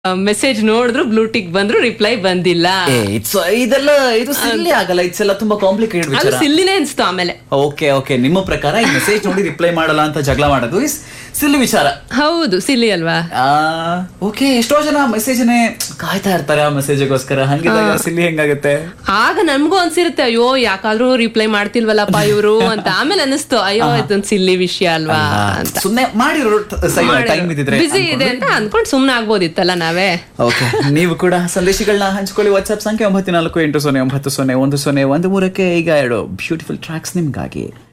message ನೋಡಿದ್ರು blue tick ಬಂದ್ರು reply ಬಂದಿಲ್ಲ ಏ ಇಟ್ಸ್ ಇದೆಲ್ಲ ಇದು ಸಿಲ್ಲಿ ಆಗಲ್ಲ ಇಟ್ಸ್ ಎಲ್ಲ ತುಂಬಾ ಕಾಂಪ್ಲಿಕೇಟೆಡ್ ಅದು ವಿಚಾರ ಸಿಲ್ಲಿನೇ ಅನ್ಸ್ತು ಆಮೇಲೆ ಓಕೆ ಓಕೆ ನಿಮ್ಮ ಪ್ರಕಾರ ಈ ಮೆಸೇಜ್ ನೋಡಿ ರಿಪ್ಲೈ ಮಾಡಲ್ಲ ಅಂತ ಜಗಳ ಮಾಡೋದು ಇಸ್ ಸಿಲ್ಲಿ ವಿಚಾರ ಹೌದು ಸಿಲ್ಲಿ ಅಲ್ವಾ ಓಕೆ ಎಷ್ಟೋ ಜನ ಮೆಸೇಜ್ನೇ ಕಾಯ್ತಾ ಇರ್ತಾರೆ ಆ ಮೆಸೇಜ್ಗೋಸ್ಕರ ಹಂಗಿದಾಗ ಸಿಲ್ಲಿ ಹೆಂಗಾಗುತ್ತೆ ಆಗ ನನ್ಗೂ ಅನ್ಸಿರುತ್ತೆ ಅಯ್ಯೋ ಯಾಕಾದ್ರೂ ರಿಪ್ಲೈ ಮಾಡ್ತಿಲ್ವಲ್ಲಪ್ಪ ಇವರು ಅಂತ ಆಮೇಲೆ ಅನಿಸ್ತು ಅಯ್ಯೋ ಇದೊಂದು ಸಿಲ್ಲಿ ವಿಷಯ ಅಲ್ವಾ ಅಂತ ಸುಮ್ನೆ ಮಾಡಿರೋ ಟೈಮ್ ಇದ್ದಿದ್ರೆ ಬಿಸಿ ಇದೆ ಅಂತ ಅನ್ಕೊಂಡ್ ಸುಮ್ನೆ ಆಗ್ಬೋದಿತ್ತಲ್ಲ ನಾವೇ ಓಕೆ ನೀವು ಕೂಡ ಸಂದೇಶಗಳನ್ನ ಹಂಚ್ಕೊಳ್ಳಿ ವಾಟ್ಸ್ಆಪ್ ಸಂಖ್ಯೆ ಒಂಬತ್ತು ನಾಲ್ಕು ಎಂಟು ಸೊನ್ನೆ ಒಂಬತ್ತು ಸೊನ್ನೆ ಒಂದು ಸೊನ್ನೆ ಒಂದು ಮೂರಕ್ಕೆ ಈಗ ಎರಡು ಬ್ಯೂಟಿಫುಲ್ ಟ್ರ್ಯಾಕ್ಸ್ ನಿಮ್ಗಾಗಿ